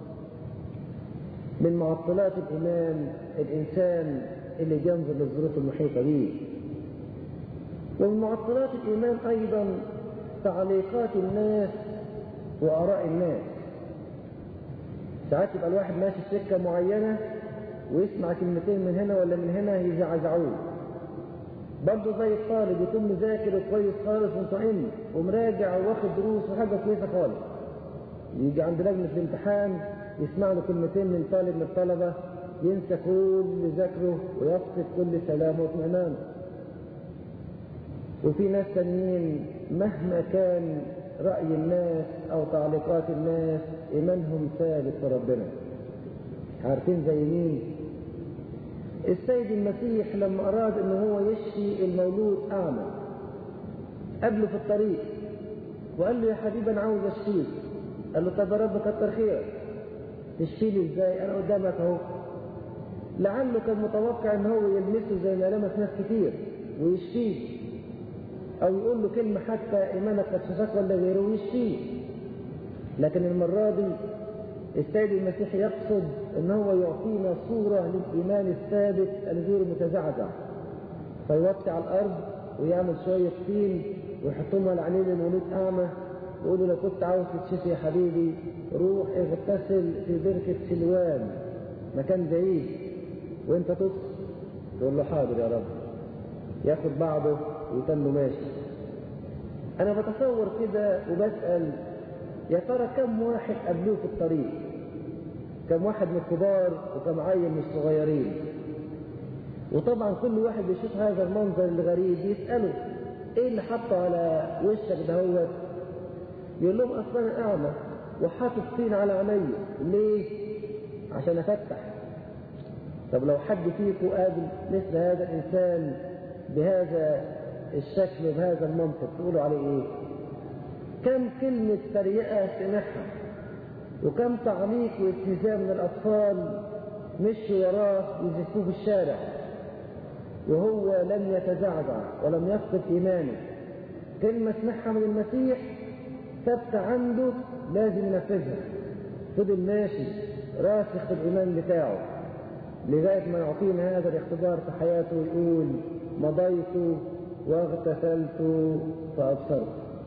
من معطلات الايمان الانسان اللي بينظر للظروف المحيطه به ومن معطلات الايمان ايضا تعليقات الناس واراء الناس ساعات يبقى الواحد ماشي في سكه معينه ويسمع كلمتين من هنا ولا من هنا يزعزعوه برضه زي الطالب يكون مذاكر كويس خالص ومطمئن ومراجع واخد دروس وحاجه كويسه خالص يجي عند لجنه الامتحان يسمع له كلمتين من طالب من الطلبه ينسى كل ذاكره ويفقد كل سلامه واطمئنانه وفي ناس تانيين مهما كان رأي الناس أو تعليقات الناس إيمانهم ثابت في ربنا عارفين زي مين السيد المسيح لما أراد أن هو يشفي المولود أعمى قبله في الطريق وقال له يا حبيبي أنا عاوز أشفيك قال له طب يا رب كتر خيرك تشيلي ازاي انا قدامك اهو لعله كان متوقع ان هو يلمسه زي ما لمس ناس كتير ويشفيه او يقول له كلمه حتى ايمانك قد شفاك ولا غيره ويشفيه لكن المره دي السيد المسيح يقصد ان هو يعطينا صوره للايمان الثابت الغير متزعزع فيوطي على الارض ويعمل شويه طين ويحطهم على عينين الوليد اعمى ويقول له لو كنت عاوز تتشفي يا حبيبي روح اغتسل في بركه سلوان مكان بعيد وانت تصل تقول له حاضر يا رب ياخد بعضه ويتم ماشي انا بتصور كده وبسال يا ترى كم واحد قابلوه في الطريق كم واحد من الكبار وكم عيل من الصغيرين وطبعا كل واحد بيشوف هذا المنظر الغريب يساله ايه اللي حطه على وشك دهوت يقول لهم اصلا انا اعمى وحاطط طين على عيني ليه عشان افتح طب لو حد فيكم قابل مثل هذا الانسان بهذا الشكل وبهذا المنطق تقولوا عليه ايه كم كلمة تريقة سمعها وكم تعليق والتزام من الأطفال مشوا وراه يزفوه في الشارع وهو لم يتزعزع ولم يفقد إيمانه كلمة سمعها من المسيح ثبت عنده لازم ينفذها فضل ماشي راسخ في الإيمان بتاعه لغاية ما يعطينا هذا الاختبار في حياته ويقول مضيت واغتسلت فأبصرت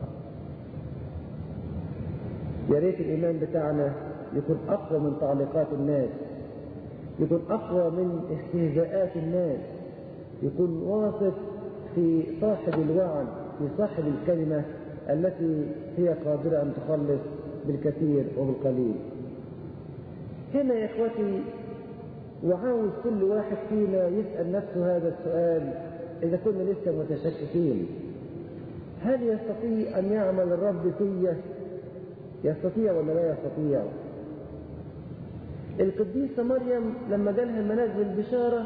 يا ريت الإيمان بتاعنا يكون أقوى من تعليقات الناس يكون أقوى من استهزاءات الناس يكون واثق في صاحب الوعد في صاحب الكلمة التي هي قادرة أن تخلص بالكثير وبالقليل هنا يا إخوتي وعاوز كل واحد فينا يسأل نفسه هذا السؤال إذا كنا لسه متشككين هل يستطيع أن يعمل الرب فيه يستطيع ولا لا يستطيع القديسة مريم لما جالها الملاك بالبشارة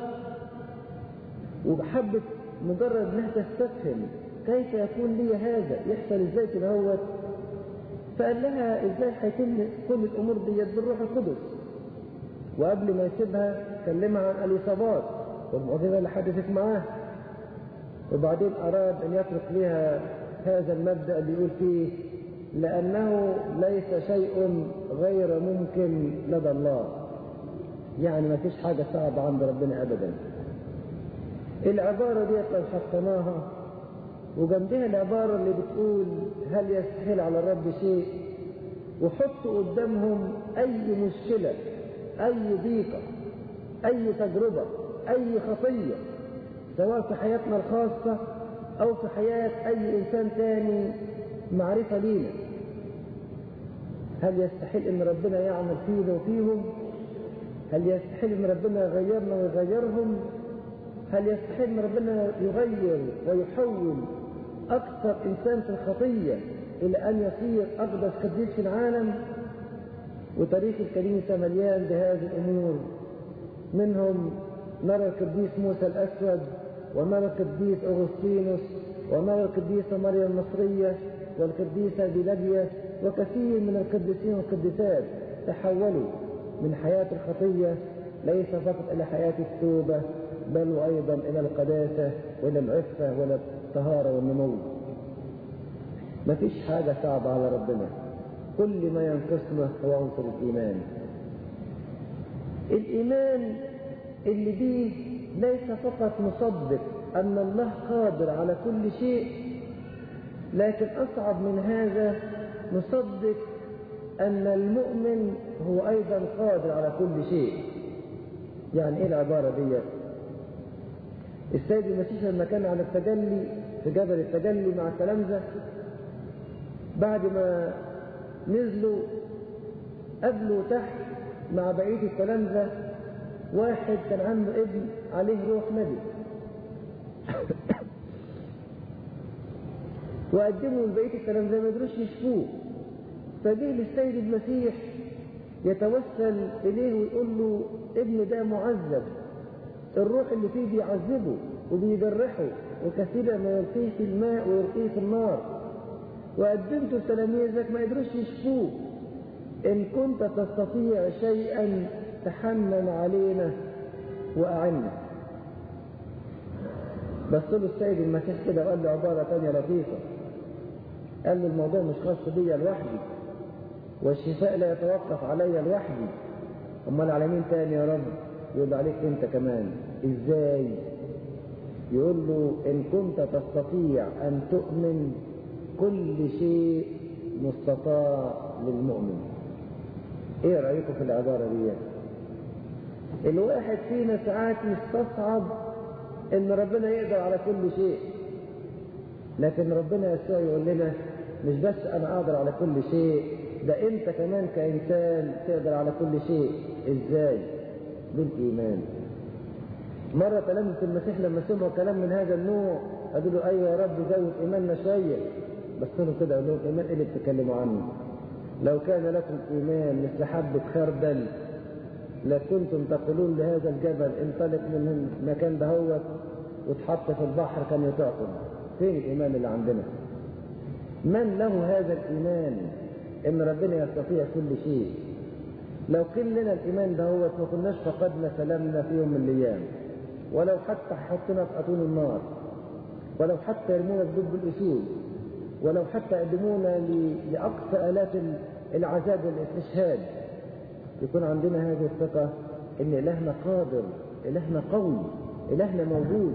وحبت مجرد انها تستفهم كيف يكون لي هذا يحصل ازاي كده هوت فقال لها ازاي هيتم كل الامور ديت بالروح القدس وقبل ما يسيبها كلمها عن اليصابات والمعجزه اللي حدثت معاه وبعدين اراد ان يترك لها هذا المبدا اللي يقول فيه لأنه ليس شيء غير ممكن لدى الله يعني ما فيش حاجة صعبة عند ربنا أبدا العبارة ديت لو حطيناها وجنبها العبارة اللي بتقول هل يستحيل على الرب شيء وحطوا قدامهم أي مشكلة أي ضيقة أي تجربة أي خطية سواء في حياتنا الخاصة أو في حياة أي إنسان تاني معرفة لينا هل يستحيل ان ربنا يعمل فينا وفيهم هل يستحيل ان ربنا يغيرنا ويغيرهم هل يستحيل ان ربنا يغير ويحول اكثر انسان في الخطية الى ان يصير اقدس قديس في العالم وتاريخ الكنيسة مليان بهذه الامور منهم نرى القديس موسى الاسود ونرى القديس اغسطينوس ونرى القديسة مريم المصرية والقديسة بلاديا وكثير من القديسين والقديسات تحولوا من حياة الخطية ليس فقط إلى حياة التوبة بل وأيضا إلى القداسة وإلى العفة وإلى الطهارة والنمو ما فيش حاجة صعبة على ربنا كل ما ينقصنا هو عنصر الإيمان الإيمان اللي بيه ليس فقط مصدق أن الله قادر على كل شيء لكن أصعب من هذا نصدق أن المؤمن هو أيضا قادر على كل شيء يعني إيه العبارة دي السيد المسيح لما كان على التجلي في جبل التجلي مع التلامذة بعد ما نزلوا قابلوا تحت مع بقية التلامذة واحد كان عنده ابن عليه روح نبي وقدموا لبقية التلامذة ما يقدروش يشفوه فجه للسيد المسيح يتوسل إليه ويقول له ابن ده معذب الروح اللي فيه بيعذبه وبيجرحه وكثيرا ما يلقيه في الماء ويلقيه في النار وقدمته لتلاميذك ما قدروش يشفوه إن كنت تستطيع شيئا تحنن علينا وأعنا بس له السيد المسيح كده وقال له عبارة تانية لطيفة قال له الموضوع مش خاص بيا لوحدي والشفاء لا يتوقف علي لوحدي امال على مين تاني يا رب يقول له عليك انت كمان ازاي يقول له ان كنت تستطيع ان تؤمن كل شيء مستطاع للمؤمن ايه رايكم في العباره دي الواحد فينا ساعات يستصعب ان ربنا يقدر على كل شيء لكن ربنا يسوع يقول لنا مش بس انا اقدر على كل شيء ده انت كمان كانسان تقدر على كل شيء ازاي بالايمان مرة تلامذة المسيح لما سمعوا كلام من هذا النوع قالوا له ايوه يا رب زود ايماننا شوية بس لهم كده قالوا لهم ايمان ايه اللي بتتكلموا عنه لو كان لكم ايمان مثل حبة خردل لكنتم تقولون لهذا الجبل انطلق من المكان دهوت وتحط في البحر كان يطاقم فين الايمان اللي عندنا من له هذا الايمان ان ربنا يستطيع كل شيء لو كان لنا الايمان دهوت ما كناش فقدنا سلامنا في يوم من الايام ولو حتى حطنا في اتون النار ولو حتى يرمونا في دب الاسود ولو حتى يقدمونا لاقصى الات العذاب والاستشهاد يكون عندنا هذه الثقة إن إلهنا قادر إلهنا قوي إلهنا موجود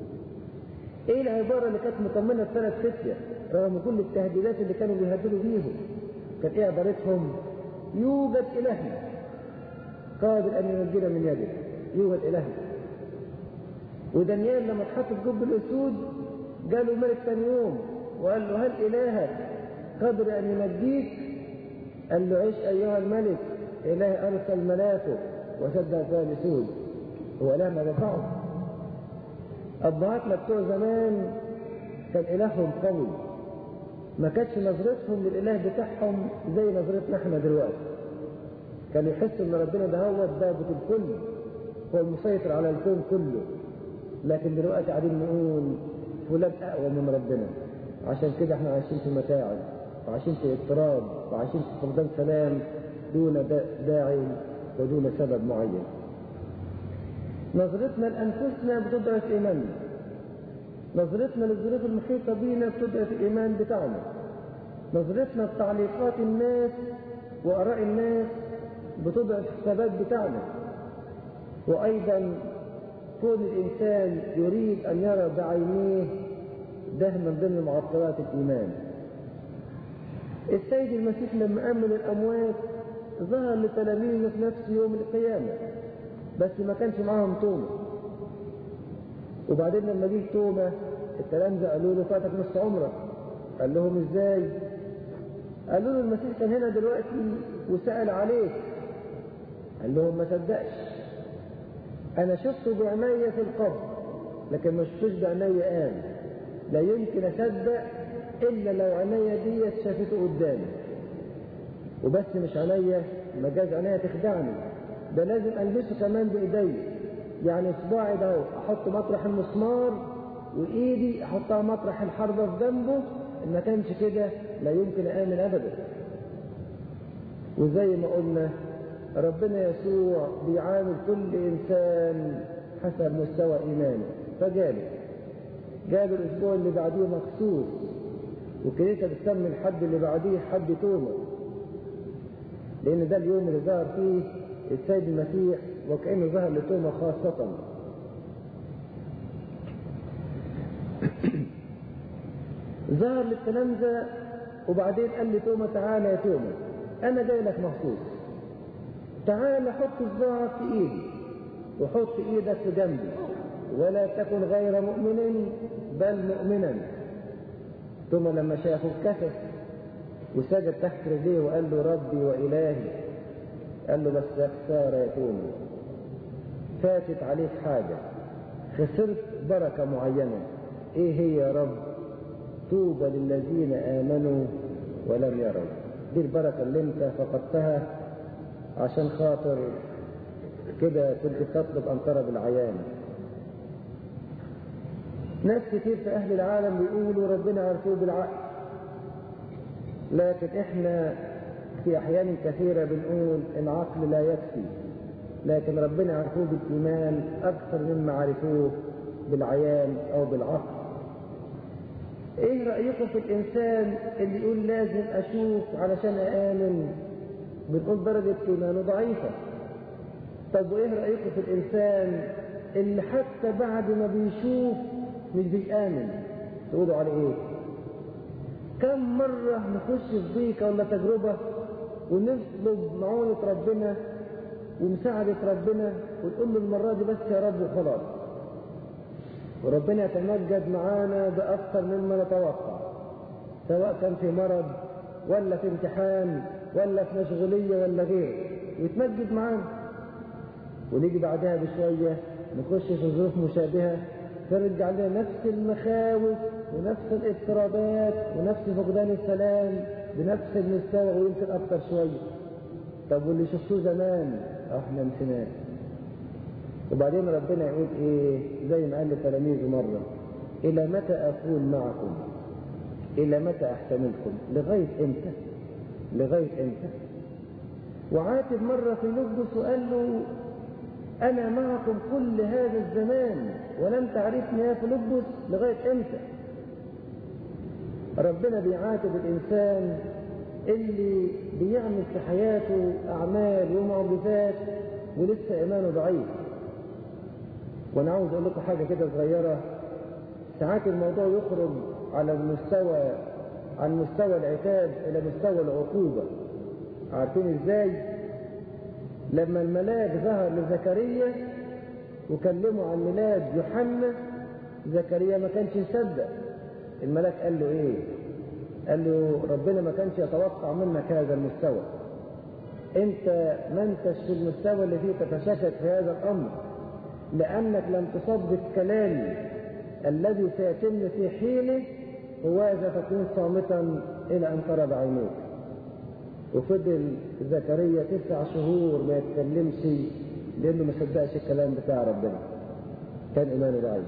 إيه العبارة اللي كانت مطمنة الثلاث فتية رغم كل التهديدات اللي كانوا بيهددوا بيهم كانت إيه عبارتهم يوجد إلهنا قادر أن ينجينا من يده يوجد إلهنا ودانيال لما اتحط في جب الأسود جاله ملك ثاني يوم وقال له هل إلهك قادر أن ينجيك؟ قال له عيش أيها الملك إله أرسل ملاكه وسد فيها الأسود هو إله ما دفعه أبهاتنا بتوع زمان كان إلههم قوي ما كانتش نظرتهم للإله بتاعهم زي نظرتنا احنا دلوقتي كانوا يحسوا إن ربنا ده هو ضابط الكل هو المسيطر على الكون كله لكن دلوقتي قاعدين نقول فلان أقوى من ربنا عشان كده احنا عايشين في متاعب وعايشين في اضطراب وعايشين في فقدان سلام دون داعي ودون سبب معين نظرتنا لأنفسنا بتضعف إيماننا نظرتنا للظروف المحيطة بينا بتضعف الإيمان بتاعنا نظرتنا لتعليقات الناس وآراء الناس بتضعف الثبات بتاعنا وأيضا كون الإنسان يريد أن يرى بعينيه ده من ضمن معطلات الإيمان السيد المسيح لما أمن الأموات ظهر لتلاميذه في نفس يوم القيامة بس ما كانش معاهم تومة وبعدين لما جه تومة التلامذة قالوا له فاتك نص عمرك قال لهم ازاي قالوا له المسيح كان هنا دلوقتي وسأل عليك قال لهم ما صدقش انا شفته بعيني في القبر لكن ما شفتوش بعيني قام لا يمكن اصدق الا لو عينيا ديت شافته قدامي وبس مش عينيا مجاز عينيا تخدعني ده لازم البسه كمان بايدي يعني صباعي ده احط مطرح المسمار وايدي احطها مطرح الحربه في جنبه ان ما كانش كده لا يمكن امن ابدا وزي ما قلنا ربنا يسوع بيعامل كل انسان حسب مستوى ايمانه فجاله جاب الاسبوع اللي بعديه مخصوص وكنيسه بتسمي الحد اللي بعديه حد توما لان ده اليوم اللي ظهر فيه السيد المسيح وكانه ظهر لتوما خاصه ظهر للتلامذة وبعدين قال لي توما تعالى يا توما أنا جاي لك مخصوص تعالى حط صباعك في إيدي وحط إيدك في جنبي ولا تكن غير مؤمن بل مؤمنا توما لما شافه كسف وسجد تحت رجليه وقال له ربي وإلهي قال له بس يا خسارة يا توما فاتت عليك حاجة خسرت بركة معينة ايه هي يا رب طوبى للذين آمنوا ولم يروا دي البركة اللي انت فقدتها عشان خاطر كده كنت تطلب أن ترى بالعيان ناس كتير في أهل العالم بيقولوا ربنا عرفوه بالعقل لكن احنا في أحيان كثيرة بنقول العقل لا يكفي لكن ربنا عرفوه بالإيمان أكثر مما عرفوه بالعيان أو بالعقل إيه رأيكم في الإنسان اللي يقول لازم أشوف علشان أآمن بنقول درجة إيمانه ضعيفة طب وإيه رأيكم في الإنسان اللي حتى بعد ما بيشوف مش بيآمن تقولوا عليه إيه كم مرة نخش في ضيقة ولا تجربة ونطلب معونة ربنا ومساعدة ربنا ونقول له المرة دي بس يا رب وخلاص وربنا يتمجد معانا بأكثر مما نتوقع سواء كان في مرض ولا في امتحان ولا في مشغولية ولا غيره ويتمجد معانا ونيجي بعدها بشوية نخش في ظروف مشابهة ترجع لنا نفس المخاوف ونفس الاضطرابات ونفس فقدان السلام بنفس المستوى ويمكن أكثر شوية طب واللي شفتوه زمان احنا نسيناه وبعدين ربنا يقول ايه زي ما قال لتلاميذه مرة الى متى اكون معكم الى متى احتملكم لغاية امتى لغاية امتى وعاتب مرة في لبس وقال له انا معكم كل هذا الزمان ولم تعرفني يا فيلبس لغاية امتى ربنا بيعاتب الانسان اللي بيعمل في حياته اعمال ومعجزات ولسه ايمانه ضعيف وانا عاوز اقول لكم حاجه كده صغيره ساعات الموضوع يخرج على المستوى عن مستوى العتاب الى مستوى العقوبه عارفين ازاي لما الملاك ظهر لزكريا وكلمه عن ميلاد يوحنا زكريا ما كانش يصدق الملاك قال له ايه قال له ربنا ما كانش يتوقع منك هذا المستوى انت ما انتش في المستوى اللي فيه تتشكك في هذا الامر لانك لم تصدق كلامي الذي سيتم في حينه وهذا تكون صامتا الى ان ترى بعينيك وفضل زكريا تسع شهور ما يتكلمش لانه ما صدقش الكلام بتاع ربنا كان ايمانه ضعيف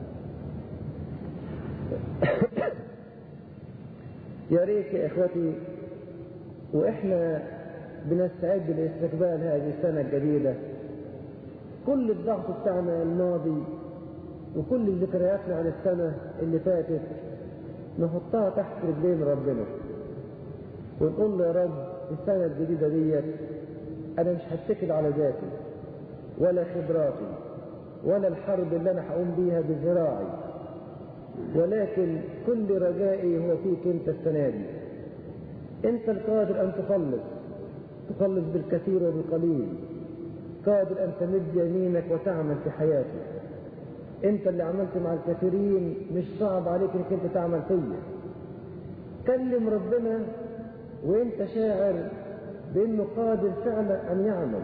يا ريت يا اخوتي واحنا بنستعد لاستقبال هذه السنه الجديده كل الضغط بتاعنا الماضي وكل ذكرياتنا عن السنه اللي فاتت نحطها تحت رجلين ربنا ونقول له يا رب السنه الجديده ديت انا مش هتكل على ذاتي ولا خبراتي ولا الحرب اللي انا هقوم بيها بذراعي ولكن كل رجائي هو فيك انت السنه دي انت القادر ان تخلص تخلص بالكثير وبالقليل قادر ان تمد يمينك وتعمل في حياتي انت اللي عملت مع الكثيرين مش صعب عليك انك انت تعمل فيا كلم ربنا وانت شاعر بانه قادر فعلا ان يعمل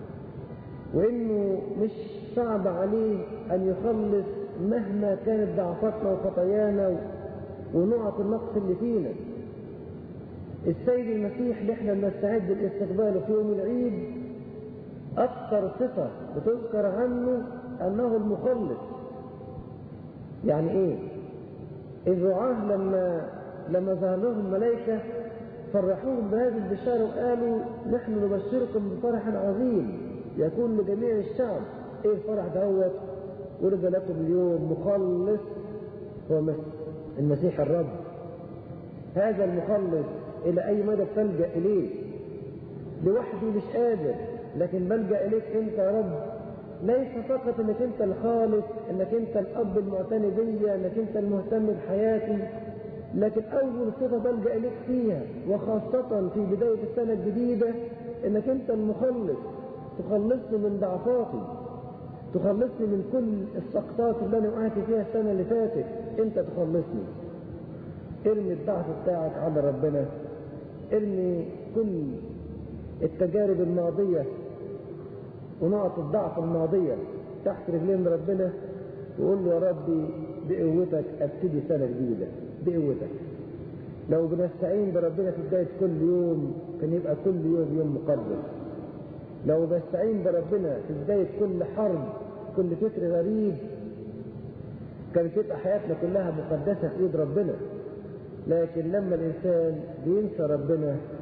وانه مش صعب عليه ان يخلص مهما كانت ضعفاتنا وخطايانا ونقط النقص اللي فينا السيد المسيح اللي احنا بنستعد لاستقباله في يوم العيد اكثر صفه بتذكر عنه انه المخلص يعني ايه الرعاه لما لما ظهر لهم الملائكه فرحوهم بهذه البشاره وقالوا نحن نبشركم بفرح عظيم يكون لجميع الشعب ايه الفرح دوت ولد لكم اليوم مخلص هو المسيح الرب هذا المخلص الى اي مدى تلجا اليه لوحدي مش قادر لكن بلجا اليك انت يا رب ليس فقط انك انت الخالق انك انت الاب المعتني بيا انك انت المهتم بحياتي لكن اول صفه بلجا اليك فيها وخاصه في بدايه السنه الجديده انك انت المخلص تخلصني من ضعفاتي تخلصني من كل السقطات اللي انا وقعت فيها السنه اللي فاتت انت تخلصني ارمي الضعف بتاعك على ربنا ارمي كل التجارب الماضيه ونقط الضعف الماضيه تحت رجلين ربنا وقول له يا ربي بقوتك ابتدي سنه جديده بقوتك لو بنستعين بربنا في بدايه كل يوم كان يبقى كل يوم يوم مقدس لو بستعين بربنا في بداية كل حرب كل فكر غريب كانت تبقى حياتنا كلها مقدسة في ايد ربنا لكن لما الانسان بينسى ربنا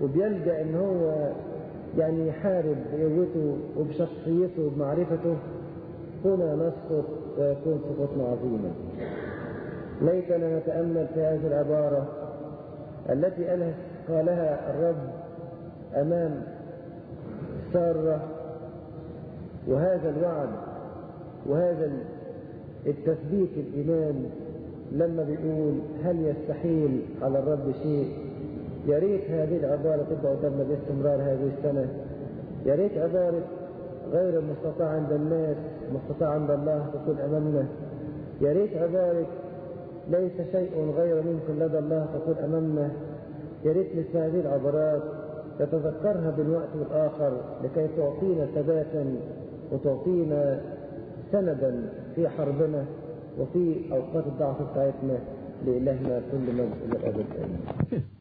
وبيلجأ ان هو يعني يحارب بقوته وبشخصيته وبمعرفته هنا نسقط ويكون سقوطنا عظيما ليتنا نتأمل في هذه العبارة التي قالها الرب أمام سارة وهذا الوعد وهذا التثبيت الإيمان لما بيقول هل يستحيل على الرب شيء يا ريت هذه العبارة تبقى قدامنا باستمرار هذه السنة يا ريت عبارة غير المستطاع عند الناس مستطاع عند الله تكون أمامنا يا ريت عبارة ليس شيء غير ممكن لدى الله تكون أمامنا يا ريت مثل هذه العبارات نتذكرها بالوقت والآخر لكي تعطينا ثباتا وتعطينا سندا في حربنا وفي أوقات الضعف بتاعتنا لإلهنا كل مجد إلى الأبد آمين